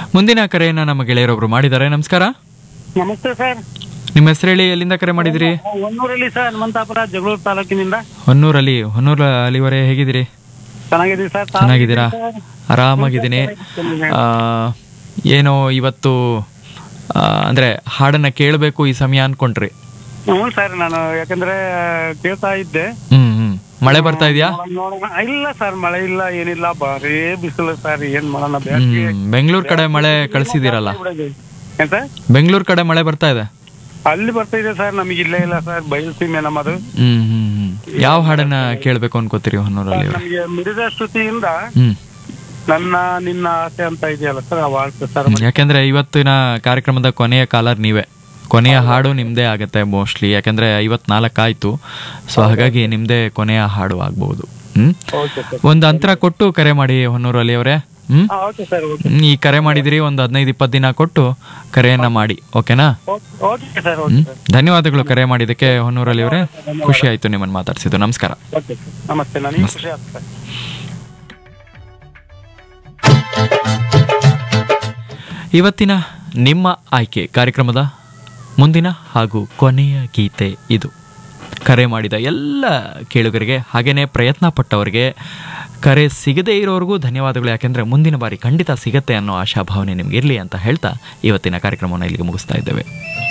ಮುಂದಿನ ಕರೆಯನ್ನ ನಮ್ಮ ಗೆಳೆಯರೊಬ್ರು ಮಾಡಿದ್ದಾರೆ ನಮಸ್ಕಾರ ನಮಸ್ತೆ ಸರ್ ನಿಮ್ಮ ಹೆಸರು ಹೇಳಿ ಎಲ್ಲಿಂದ ಕರೆ ಮಾಡಿದಿರಿ ಹೊನ್ನೂರಲ್ಲಿ ಸರ್ ಹನುಮಂತಾಪುರ ಜಗಳೂರು ತಾಲೂಕಿನಿಂದ ಹೊನ್ನೂರಲ್ಲಿ ಹೊನ್ನೂರ ಅಲ್ಲಿವರೆ ಹೇಗಿದ್ದೀರಿ ಚೆನ್ನಾಗಿದ್ದೀವಿ ಸರ್ ತಾವು ಚೆನ್ನಾಗಿದ್ದೀರಾ ಹೇಗಿದ್ದೀರಿ ಆರಾಮಾಗಿದ್ದೀನಿ ಆ, ಏನೋ ಇವತ್ತು ಆ, ಅಂದ್ರೆ ಹಾಡನ್ನ ಕೇಳಬೇಕು ಈ ಸಮಯ ಅನ್ಕೊಂಡ್ರಿ ಹ್ಞೂ ಸರ್ ನಾನು ಯಾಕಂದ್ರೆ ಕೇಳ್ತಾ ಇದ್ದೆ ಹ್ಮ್ ಹ್ಮ್ ಮಳೆ ಬರ್ತಾ ಇದೆಯಾ ನೋಡೋಣ ಇಲ್ಲ ಸರ್ ಮಳೆ ಇಲ್ಲ ಏನಿಲ್ಲ ಬರೀ ಬಿಸಿಲು ಸರ್ ಏನ್ ಮಾಡೋಣ ಬೇಸಿಗೆ ಹ್ಮ್ ಬೆಂಗಳೂರು ಕಡೆ ಮಳೆ ಕಳಿಸಿದಿರಲ್ಲ ಏನ್ ಸರ್ ಬೆಂಗಳೂರು ಕಡೆ ಮಳೆ ಬರ್ತಾ ಇದೆ ಅಲ್ಲಿ ಬರ್ತಾ ಇದೆ ಸರ್ ನಮಗೆ ಇಲ್ಲೇ ಇಲ್ಲ ಸರ್ ಬಯಲು ಸೀಮೆ ನಮ್ಮದು ಹ್ಮ್ ಹ್ಮ್ ಹ್ಮ್ ಯಾವ ಹಾಡನ್ನ ಕೇಳ್ಬೇಕು ಅನ್ಕೋತೀರಿ ಹೊನ್ನೂರಲ್ಲಿ ನಮಗೆ ಮಿಡಿದ ಶ್ರುತಿಯಿಂದ ಹ್ಮ್ ನನ್ನ ನಿನ್ನ ಆಸೆ ಅಂತ ಇದೆಯಲ್ಲ ಸರ್ ಆ ವಾರ್ತೆ ಸರ್ ಹ್ಮ್. ಯಾಕಂದ್ರೆ ಇವತ್ತಿನ ಕಾರ್ಯಕ್ರಮದ ಕೊನೆಯ ಕಾಲರ್ ನೀವೇ ಕೊನೆಯ ಹಾಡು ನಿಮ್ದೇ ಆಗತ್ತೆ ಮೋಸ್ಟ್ಲಿ ಯಾಕಂದ್ರೆ ಐವತ್ನಾಲ್ಕು ಆಯ್ತು ಸೊ ಹಾಗಾಗಿ ನಿಮ್ದೇ ಕೊನೆಯ ಹಾಡು ಆಗ್ಬಹುದು ಹ್ಮ್ ಓಕೆ ಸರ್ ಒಂದು ಅಂತರ ಕೊಟ್ಟು ಕರೆ ಮಾಡಿ ಹೊನ್ನೂರಲ್ಲಿ ಅವರೇ hmm okay sir okay hmm, ಈ ಕರೆ ಮಾಡಿದಿರಿ ಒಂದು ಹದಿನೈದು ಇಪ್ಪತ್ತು ದಿನ ಕೊಟ್ಟು ಕರೆಯನ್ನ ಮಾಡಿ ಓಕೆನಾ okay sir okay hmm sir ಧನ್ಯವಾದಗಳು ಕರೆ ಮಾಡಿದ್ದಕ್ಕೆ ಹೊನ್ನೂರಲ್ಲಿ ಅವರೇ ಖುಷಿ ಆಯ್ತು ನಿಮ್ಮನ್ನು ಮಾತಾಡ್ಸಿದ್ದು ನಮಸ್ಕಾರ ಓಕೆ ಸರ್ ನಮಸ್ತೆ ನನಗೆ ಖುಷಿ ಆಯ್ತು ಸರ್ ಇವತ್ತಿನ ನಿಮ್ಮ ಆಯ್ಕೆ ಕಾರ್ಯಕ್ರಮದ ಮುಂದಿನ ಹಾಗೂ ಕೊನೆಯ ಗೀತೆ ಇದು ಕರೆ ಮಾಡಿದ ಎಲ್ಲ ಕೇಳುಗರಿಗೆ ಹಾಗೆಯೇ ಪ್ರಯತ್ನ ಪಟ್ಟವರಿಗೆ ಕರೆ ಸಿಗದೇ ಇರೋರಿಗೂ ಧನ್ಯವಾದಗಳು ಯಾಕೆಂದರೆ ಮುಂದಿನ ಬಾರಿ ಖಂಡಿತ ಸಿಗತ್ತೆ ಅನ್ನೋ ಆಶಾಭಾವನೆ ನಿಮ್ಗೆ ಇರಲಿ ಅಂತ ಹೇಳ್ತಾ ಇವತ್ತಿನ ಕಾರ್ಯಕ್ರಮವನ್ನು ಇಲ್ಲಿಗೆ ಮುಗಿಸ್ತಾ ಇದ್ದೇವೆ